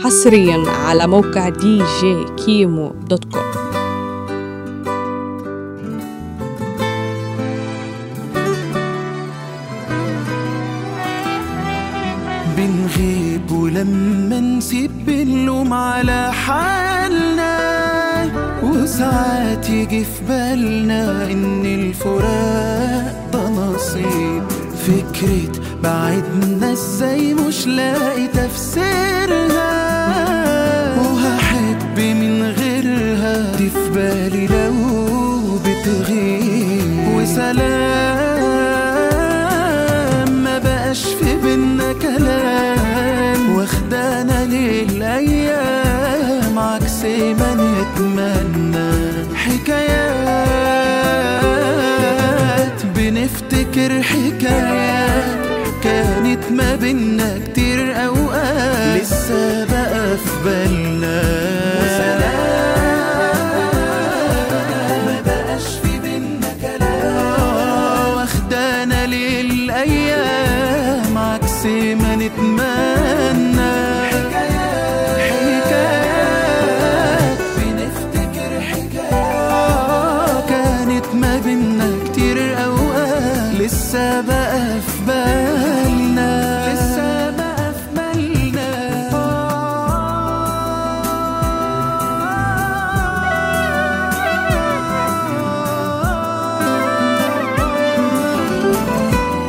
حصريا على موقع دي جي كيمو دوت كوم بنغيب ولما نسيب اللوم على حالنا وساعات يجي في بالنا ان الفراق ده نصيب فكرة بعدنا ازاي مش لاقي تفسيرها وهحب من غيرها دي في بالي لو بتغيب وسلام ما بقاش في بينا كلام واخدانا للايام عكس ما نتمنى حكايات بنفتكر حكايات كانت ما بينا كتير اوقات لسه بقى في بالنا ما بقاش في بينا كلام واخدانا للايام عكس ما نتمنى حكايات بنفتكر حكايات كانت ما بينا كتير اوقات لسه بقى في بالنا لسه بقى في بالنا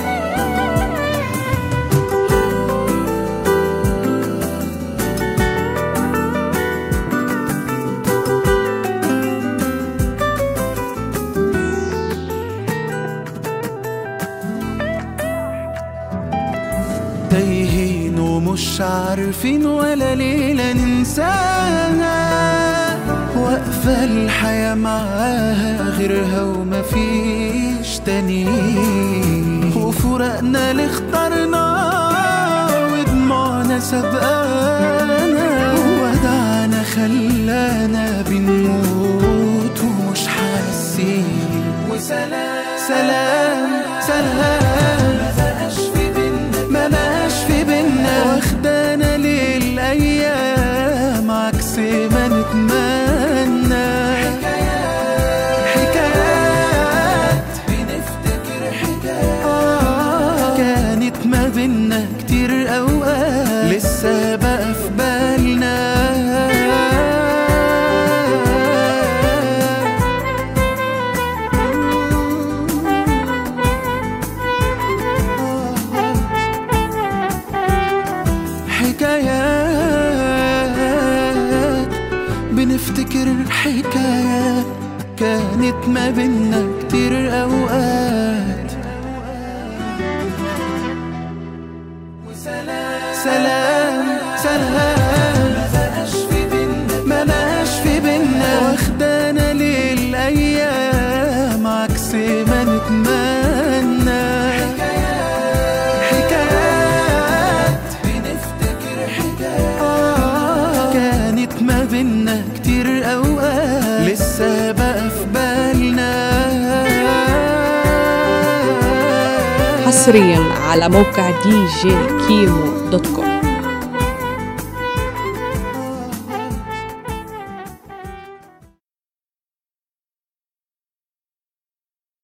تايهين ومش عارفين ولا ليلة ننساها واقفة الحياة معاها غيرها ومفيش تاني وفراقنا اللي اخترنا ودموعنا سبقانا ودعنا خلانا بنموت ومش حاسين وسلام سلام سلام ما بقاش في بينا ما بقاش في بينا واخدانا للايام عكس ما نتمنى حكايات بنفتكر حكايات كانت ما بينا كتير اوقات لسه بقى في بالنا حكايات بنفتكر حكايات كانت ما بينا كتير اوقات سلام سلام ما بقاش في بينا ما بقاش في بينا واخدانا للايام عكس ما نتمنى حكايات بنفتكر حكايات كانت ما بينا كتير اوقات لسه بقى في بالنا حصريا على موقع دي جي كيمو دوت كوم